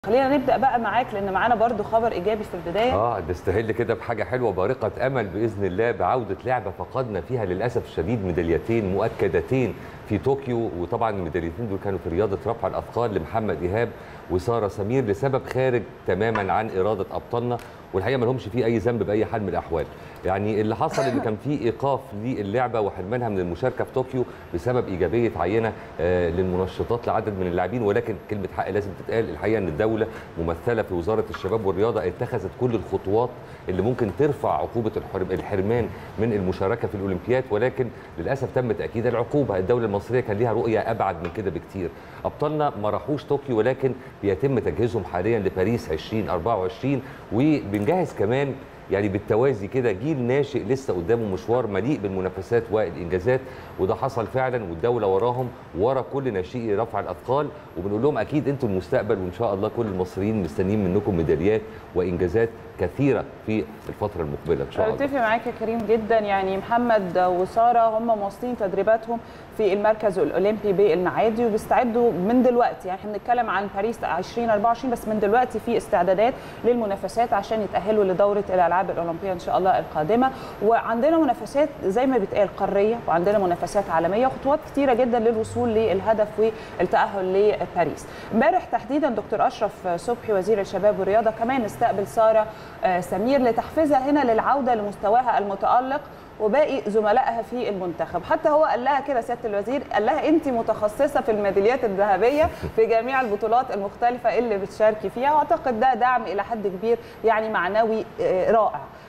خلينا نبدا بقى معاك لان معانا برضو خبر ايجابي في البدايه اه نستهل كده بحاجه حلوه بارقه امل باذن الله بعوده لعبه فقدنا فيها للاسف الشديد ميداليتين مؤكدتين في طوكيو وطبعا الميداليتين دول كانوا في رياضه رفع الاثقال لمحمد ايهاب وساره سمير لسبب خارج تماما عن اراده ابطالنا والحقيقه ما لهمش فيه اي ذنب باي حال من الاحوال يعني اللي حصل ان كان في ايقاف للعبه وحرمانها من المشاركه في طوكيو بسبب ايجابيه عينه آه للمنشطات لعدد من اللاعبين ولكن كلمه حق لازم تتقال الحقيقه ان الدوله ممثله في وزاره الشباب والرياضه اتخذت كل الخطوات اللي ممكن ترفع عقوبه الحرمان من المشاركه في الاولمبياد ولكن للاسف تم تاكيد العقوبه الدوله المصريه كان ليها رؤيه ابعد من كده بكتير ابطالنا ما راحوش طوكيو ولكن بيتم تجهيزهم حاليا لباريس 2024 وبنجهز كمان يعني بالتوازي كده جيل ناشئ لسه قدامه مشوار مليء بالمنافسات والانجازات وده حصل فعلا والدوله وراهم ورا كل ناشئي رفع الاثقال وبنقول لهم اكيد انتم المستقبل وان شاء الله كل المصريين مستنيين منكم ميداليات وانجازات كثيره في الفتره المقبله ان شاء الله. اتفق معاك يا كريم جدا يعني محمد وساره هم مواصلين تدريباتهم في المركز الاولمبي بالمعادي وبيستعدوا من دلوقتي يعني احنا بنتكلم عن باريس 2024 بس من دلوقتي في استعدادات للمنافسات عشان يتاهلوا لدوره الالعاب الاولمبيه ان شاء الله القادمه وعندنا منافسات زي ما بيتقال قاريه وعندنا منافسات عالميه وخطوات كثيره جدا للوصول للهدف والتاهل لباريس امبارح تحديدا دكتور اشرف صبحي وزير الشباب والرياضه كمان استقبل ساره سمير لتحفيزها هنا للعوده لمستواها المتالق وباقي زملائها في المنتخب حتى هو قال لها كده سياده الوزير قال لها انت متخصصه في الميداليات الذهبيه في جميع البطولات المختلفه اللي بتشاركي فيها واعتقد ده دعم الى حد كبير يعني معنوي رائع